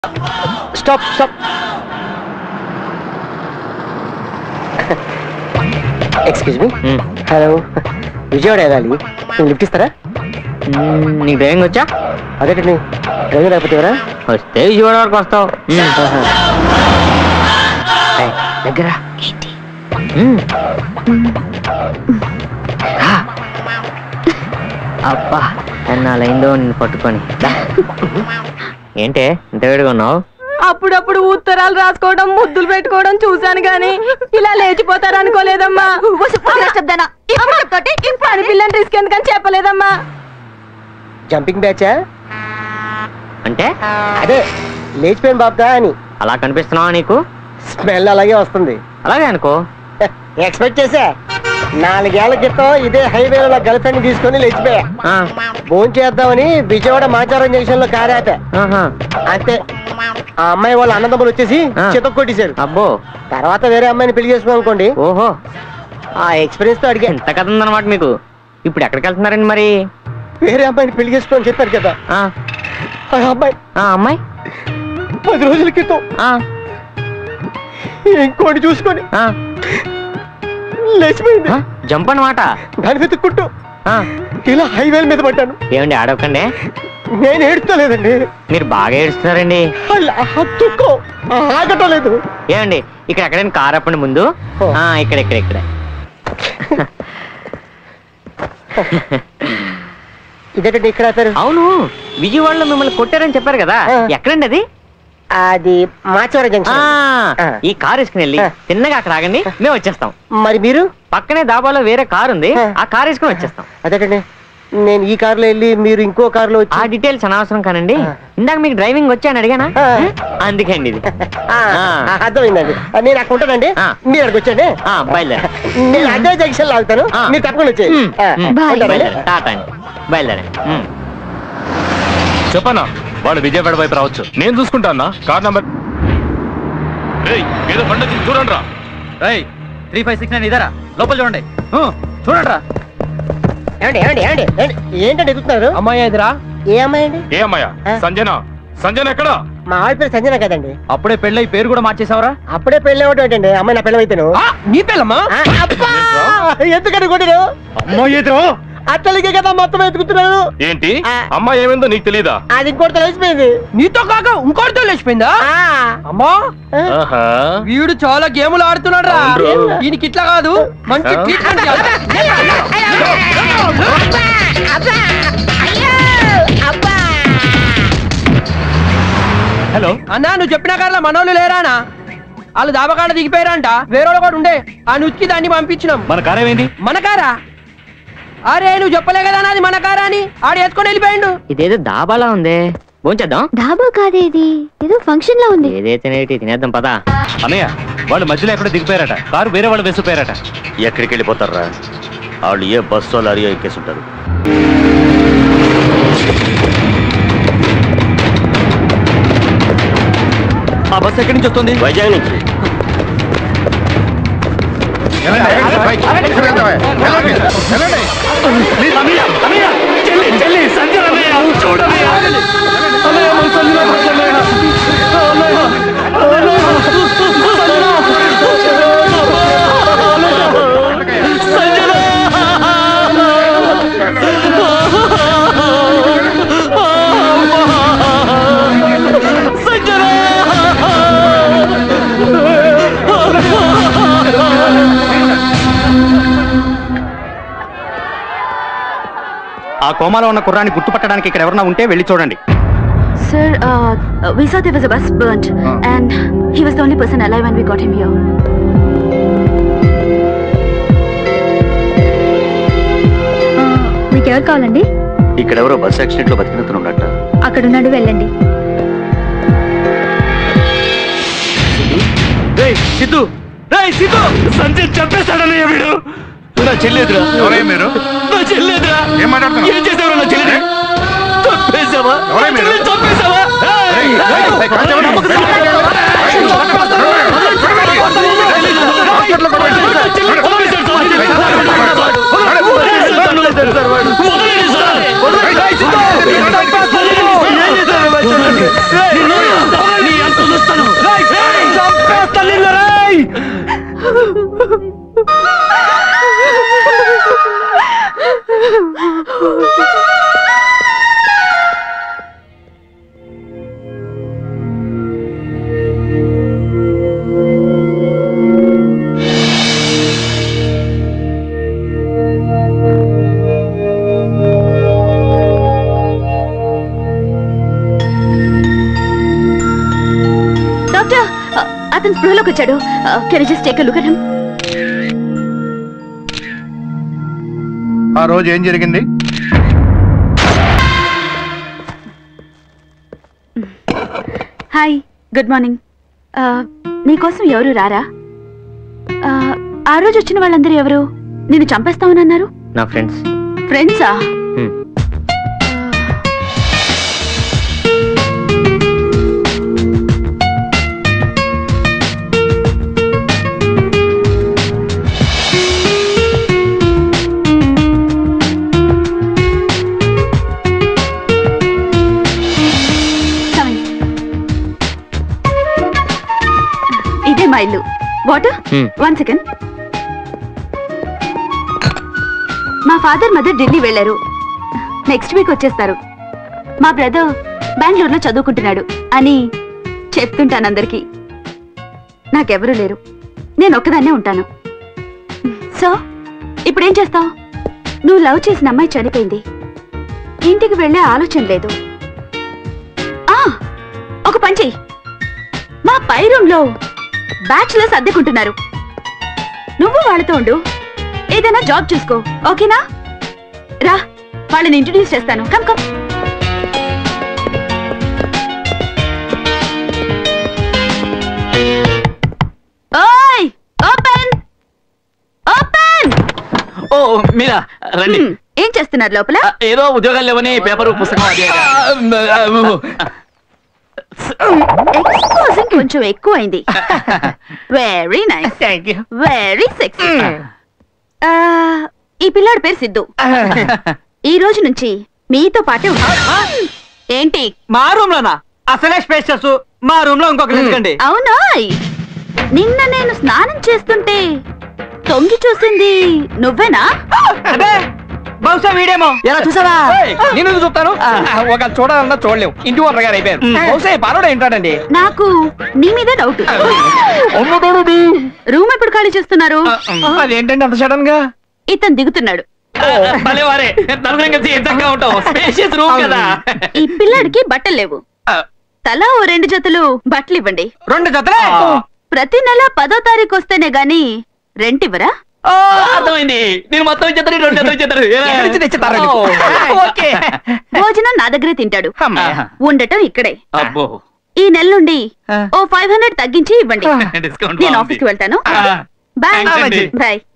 Stop stop excuse me hello Vijayawada వెళ్ళాలి మీరు lift ఇస్తారా నీకు డ్రైవింగ్ వచ్చా అదేటండి డ్రైవింగ్ రాకపోతే ఎవరా వస్తే విజయవాడ వరకు వస్తావు ఏయ్, దగ్గర మ్మ్. రా. అబ్బా ఎన్నాళ్ళైందో నిన్ను పట్టుకొని దా. ఏంటే ఇంత వేడిగా ఉన్నావు అప్పుడప్పుడు ఉత్తరాలు రాసుకోవడం ముద్దులు పెట్టుకోవడం చూశాను గాని ఇలా లేచిపోతారు అనుకోలేదమ్మా పని పిల్లని రిస్క్ ఎందుకని చెప్పలేదమ్మా జంపింగ్ బ్యాచా అంటే అదే లేచిపోయిన బాబుదా అని అలా కనిపిస్తున్నావా నీకు స్మెల్ అలాగే వస్తుంది అలాగే అనుకో ఎక్స్పెక్ట్ చేసా నాలుగేళ్ల క్రితం ఇదే హైవేలో నా గర్ల్ ఫ్రెండ్ తీసుకొని లేచిపోయా ఆ, ఫోన్ చేద్దామని విజయవాడ మాచారం జంక్షన్ లో కారాపా ఆహా. అంతే ఆ అమ్మాయి వాళ్ళ అన్నదమ్ములు వచ్చేసి ఆ. చితక్ కొట్టేశారు అబ్బో తర్వాత వేరే అమ్మాయిని పెళ్లి చేసుకున్నాం అనుకోండి ఓహో ఆ ఎక్స్పీరియన్స్ తో అడిగా ఎంత కథ ఉందన్నమాట మీకు ఇప్పుడు ఎక్కడికి వెళ్తున్నారండి మరి వేరే అమ్మాయిని పెళ్లి చేసుకోని చెప్పారు కదా ఆ, ఆ అమ్మాయి ఆ అమ్మాయి పది రోజుల క్రితం ఆ, ఇంకోటి చూసుకొని ఆ, లేచిపోయింది ఆ, జంప్ అన్నమాట దాని వెతుక్కుంటూ ఆ, ఇలా హైవేల మీద పడ్డాను ఏమండి ఆడవకండి నేను ఏడుస్తలేదండి మీరు బాగా ఏడుస్తున్నారండి అలా దుఃఖం ఆగటం లేదు ఏమండి ఇక్కడ ఎక్కడైనా కార్ అప్పండి ముందు ఓ. ఆ ఇక్కడ ఇక్కడ ఇక్కడ ఇదేంటండి ఇక్కడ ఆపారు అవును విజయవాడలో మిమ్మల్ని కొట్టారని చెప్పారు కదా ఆ. ఎక్కడండి అది అది మాచవరం ఆ, జంక్షన్ ఆ. ఈ కార్ వేసుకుని వెళ్ళి ఆ. తిన్నగా అక్కడ ఆగండి మేము వచ్చేస్తాం మరి మీరు పక్కనే దాబాలో వేరే కార్ ఉంది ఆ. ఆ కార్ వేసుకుని వచ్చేస్తాం అదేటండి నేను ఈ కారులో వెళ్ళి మీరు ఇంకో కారులో ఆ వచ్చి డీటెయిల్స్ అనవసరం కానండి ఆ. ఇందాక మీకు డ్రైవింగ్ వచ్చా అని అడిగానా ఆ. అందుకే అండి ఇది ఆ, ఆ. ఆ, అర్థమైందండి ఆ, నేను అక్కడ ఉంటానండి ఆ. మీరు అక్కడికి వచ్చండి ఆ, బయలుదేరా నేను అదే జంక్షన్ లో ఆగుతాను ఆ. మీరు తప్పకుండా వచ్చేయండి ఉమ్, ఆ, ఉమ్, బాయ్. ఉంటానండి. బయలుదేరా టాటా అండి బయలుదేరండి ఉమ్. చెప్పనా వాళ్ళు విజయవాడ వైపు రావచ్చు నేను చూసుకుంటానా కార్ నంబర్ ఏయ్ ఏదో బండి వచ్చింది చూడండి రా త్రీ ఫైవ్ సిక్స్ నైన్ ఇదారా లోపల చూడండి చూడండి రా ఏమండి ఏమండి ఏమండి ఏమండి? ఏంటండి ఎదుగుతున్నారు అమ్మాయి ఎదురా ఏ అమ్మాయి అండి ఏ అమ్మాయ ఆ. సంజన సంజన ఎక్కడా మా ఆవిడ పేరు సంజన కదండి అప్పుడే పెళ్ళై పేరు కూడా మార్చేసావరా అప్పుడే పెళ్ళి అవ్వటం ఏంటండి అమ్మాయి నా పిల్లలు అయితేను నీ పెళ్ళమ్మా అబ్బా ఎందుకని కొట్టారు అమ్మాయి ఎదురు అత్తలికే కదా మొత్తం ఎత్తుకుతున్నాను ఏంటి ఆ. అమ్మాయి ఏమైందో నీకు తెలీదా అది ఇంకోటి తెలిసిపోయింది నీతో కాక ఇంకోటితో లేచిపోయిందా ఆ, అమ్మా ఆ, ఆహా వీడు చాలా గేములు ఆడుతున్నాడు రా అవునురా. ఈయనకి ఇట్లా కాదు మంచి ఆ? ట్రీట్మెంట్ చేయాలి. హలో అన్నా నువ్వు చెప్పిన కార్ల మనోళ్ళు లేరానా వాళ్ళు దాబకాడ దిగిపోయారంట వేరే వాళ్ళు కూడా ఉండే ఆ నుచ్చి దాన్ని పంపించినాం మన కార్ ఏమైంది మన కారా అరే నువ్వు చెప్పలే కదా నాది మన కారా అని ఆడు ఎత్తుకొని వెళ్ళిపోయిండు ఇదేదో దాబాలా ఉంది భోంచేద్దాం డాబా కాదేది ఏదో ఫంక్షన్ లా ఉంది ఏదైతే తినేద్దాం పదా అన్నయ్య వాళ్ళు మధ్యలో ఎక్కడ దిగిపోయారట కారు వేరే వాళ్ళు వేసిపోయారట ఎక్కడికి వెళ్ళిపోతారా వాళ్ళు ఏ బస్సో లారీయో ఎక్కేసుంటారు ఆ బస్ ఎక్కడి నుంచి వస్తుంది వైజాగ్ నుంచి ఆ కోమాలో ఉన్న కుర్రాన్ని గుర్తుపట్టడానికి ఇక్కడ ఎవరన్నా ఉంటే వెళ్ళి చూడండి sir we saw there was a bus burnt and he was the only person alive when we got him here మీకు ఎవరు కావాలండి ఇక్కడ ఎవరో బస్ యాక్సిడెంట్ లో బతికినతను ఉన్నట్ట అక్కడ ఉన్నాడు వెళ్ళండి సిద్ధు సిద్ధు సంజయ్ చంపేస్తాడన్నయ్య వీడు నా చెల్లేదురా ఎవరై మీరు నా చెల్లేదురా ఏం మాట్లాడుతున్నా ఏం చేసావు నా చెల్లి చంపేసావా మీరు చంపేసావా వదలండి డాక్టర్ అతను స్పృహలోకి వచ్చాడు can just take look at ఆ రోజు ఏం జరిగింది హాయ్ గుడ్ మార్నింగ్ నీకోసం ఎవరు రారా Uh, ఆ రోజు వచ్చిన వాళ్ళందరూ ఎవరు నిన్ను చంపేస్తామనన్నారు నా ఫ్రెండ్స్ ఫ్రెండ్సా హ్మ్. Come in. ఇదే మా ఇల్లు వాటర్ Hmm. వన్ సెకండ్ మా ఫాదర్ మదర్ ఢిల్లీ వెళ్ళారు నెక్స్ట్ వీక్ వచ్చేస్తారు మా బ్రదర్ బెంగళూరులో చదువుకుంటున్నాడు అని చెప్తుంటాను అందరికి నాకెవరూ లేరు నేను ఒక్కదాన్నే ఉంటాను సో ఇప్పుడేం చేస్తావు నువ్వు లవ్ చేసిన అమ్మాయి చనిపోయింది ఇంటికి వెళ్ళే ఆలోచన లేదు ఆ ఒక పని చెయ్యి మా పై రూమ్ లో బ్యాచులర్స్ అద్దెకుంటున్నారు నువ్వు వాళ్ళతో ఉండు ఏదైనా జాబ్ చూసుకో ఓకేనా రా వాళ్ళని ఇంట్రడ్యూస్ చేస్తాను కమ్ కమ్ ఓయ్ ఓపెన్ ఓపెన్ ఓ మీరా రండి ఏం చేస్తున్నారు లోపల ఆ, ఏదో ఉద్యోగాలు లేవని పేపర్ పుస్తకం అది ఎక్స్పోజింగ్ కొంచెం ఎక్కువైంది very nice thank you very sexy ఈ పిల్లాడి పేరు సిద్ధు ఈ రోజు నుంచి మీతో పాటే ఉంటాడు ఏంటి మా రూమ్ లోనా అసలే స్పేసెస్ మా రూమ్ లో ఇంకొక ఎందుకండి అవునా నిన్న నేను స్నానం చేస్తుంటే తొంగి చూసింది నువ్వేనా అదే బహుశా వీడేమో ఎలా చూసావా ఏయ్, నేను ఎందుకు చూస్తాను ఒక చూడాలన్నా చూడలేము ఇంటి ఓనర్ గారు అయిపోయారు బహుశా పరోడా ఏంటాడండి నాకు నీ మీద డౌట్ రూమ్ ఎప్పుడు ఖాళీ చేస్తున్నారు అదేంటండి అంత సడన్ గా ఇతను దిగుతున్నాడు భలే వారే నలుగురం కలిసి ఎంతగా ఉంటాం స్పేషియస్ రూమ్ కదా ఈ పిల్లాడికి బట్టలు లేవు తలా ఓ రెండు జతలు బట్టలు ఇవ్వండి రెండు జతలే ప్రతి నెల పదో తారీఖు వస్తేనే గాని రెంట్ ఇవ్వరా ఆ, అర్థమైంది నేను మొత్తం ఇచ్చేతారు రెండు జతలు ఇచ్చేతారు ఎక్కడి నుంచి తెచ్చుతారండి? ఓకే భోజనం నా దగ్గరే తింటాడు ఉండటం ఇక్కడే అబ్బో ఈ నెల నుండి ఓ ఫైవ్ హండ్రెడ్ తగ్గించి ఇవ్వండి డిస్కౌంట్ నేను ఆఫీస్కి వెళ్తాను బాయ్ థాంక్స్ అండి. బాయ్